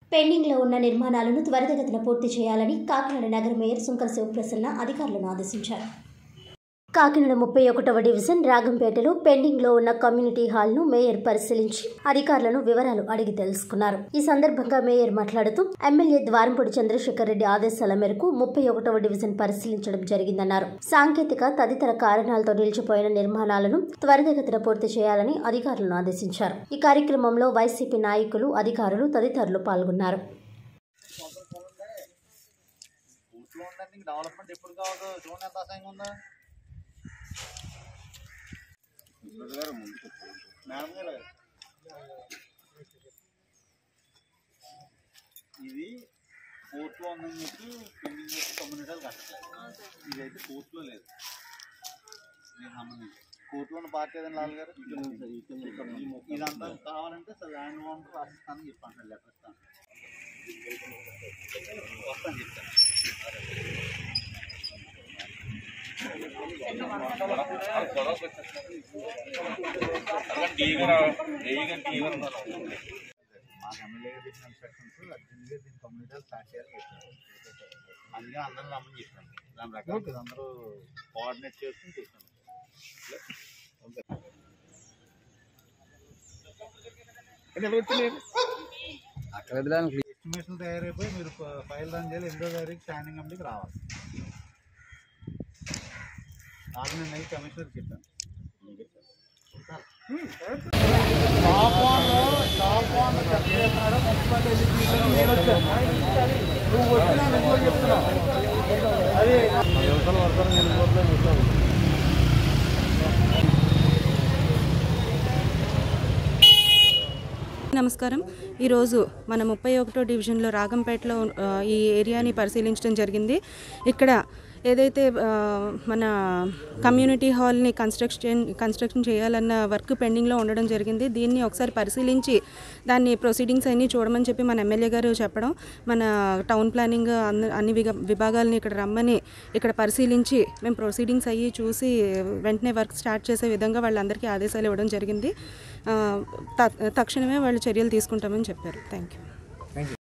పెండింగ్లో ఉన్న నిర్మాణాలను త్వరితగతిన పూర్తి చేయాలని కాకినాడ నగర మేయర్ సుంకర శివప్రసన్న అధికారులను ఆదేశించారు కాకినాడ ముప్పై ఒకటవ డివిజన్ రాగంపేటలో పెండింగ్ లో ఉన్న కమ్యూనిటీ హాల్ ను మేయర్ పరిశీలించి అధికారులను వివరాలు అడిగి తెలుసుకున్నారు ఈ సందర్భంగా మేయర్ మాట్లాడుతూ ఎమ్మెల్యే ద్వారంపూడి చంద్రశేఖర్ రెడ్డి ఆదేశాల మేరకు ముప్పై ఒకటవ డివిజన్ పరిశీలించడం జరిగిందన్నారు సాంకేతిక తదితర కారణాలతో నిలిచిపోయిన నిర్మాణాలను త్వరితగతిన పూర్తి చేయాలని అధికారులను ఆదేశించారు ఈ కార్యక్రమంలో వైసీపీ నాయకులు అధికారులు తదితరులు పాల్గొన్నారు ఊట్లో ఉందండి ఇంక డెవలప్మెంట్ ఎప్పుడు కావదు చూడండి ఎంత అసహ్యంగా ఉందో మేడం గారు ఇది కోర్టులో ఉందని చెప్పి పెండింగ్ చేసి కమ్యూనిటీలు కట్టట్లేదు ఇదైతే కోర్టులో లేదు దీనికి సంబంధించి కోర్టులో ఉన్న పార్టీ ఏదైనా లాల్ గారు ఇదంతా కావాలంటే సార్ ల్యాండ్ ఓనర్ రాసిస్తానని చెప్పాను సార్ లెటర్ ఇస్తాను వస్తాను చెప్తాను మాకు ఎమ్మెల్యే గారు ఇచ్చిన ఇన్స్ట్రక్షన్స్ అర్జెంట్గా దీని కమ్యూనిటీ స్టార్ట్ చేయాలి చెప్పారు అందుకే అందరూ రమ్మని చెప్పాను దాని ప్రకారం అందరూ కోఆర్డినేట్ చేసుకుని చేశాను ఎస్టిమేషన్ తయారైపోయి మీరు ఫ- ఫైల్ రన్ చేయాలి ఎనిమిదో తారీఖు స్టాండింగ్ కమిటీకి రావాలి నాకు నేను నైట్ కమిషనర్కి చెప్పాను నమస్కారం ఈరోజు మన ముప్పై ఒకటో డివిజన్లో రాగంపేటలో ఆ, ఈ ఏరియాని పరిశీలించడం జరిగింది ఇక్కడ ఏదైతే ఆ, మన కమ్యూనిటీ హాల్ని కన్స్ట్రక్షన్ కన్స్ట్రక్షన్ చేయాలన్న వర్క్ పెండింగ్లో ఉండడం జరిగింది దీన్ని ఒకసారి పరిశీలించి దాన్ని ప్రొసీడింగ్స్ అన్నీ చూడమని చెప్పి మన ఎమ్మెల్యే గారు చెప్పడం మన టౌన్ ప్లానింగ్ అన్ని అన్ని విగ విభాగాలని ఇక్కడ రమ్మని ఇక్కడ పరిశీలించి మేము ప్రొసీడింగ్స్ అయ్యి చూసి వెంటనే వర్క్ స్టార్ట్ చేసే విధంగా వాళ్ళందరికీ ఆదేశాలు ఇవ్వడం జరిగింది ఆ, త- తక్షణమే వాళ్ళు చర్యలు తీసుకుంటామని చెప్పారు థ్యాంక్ యూ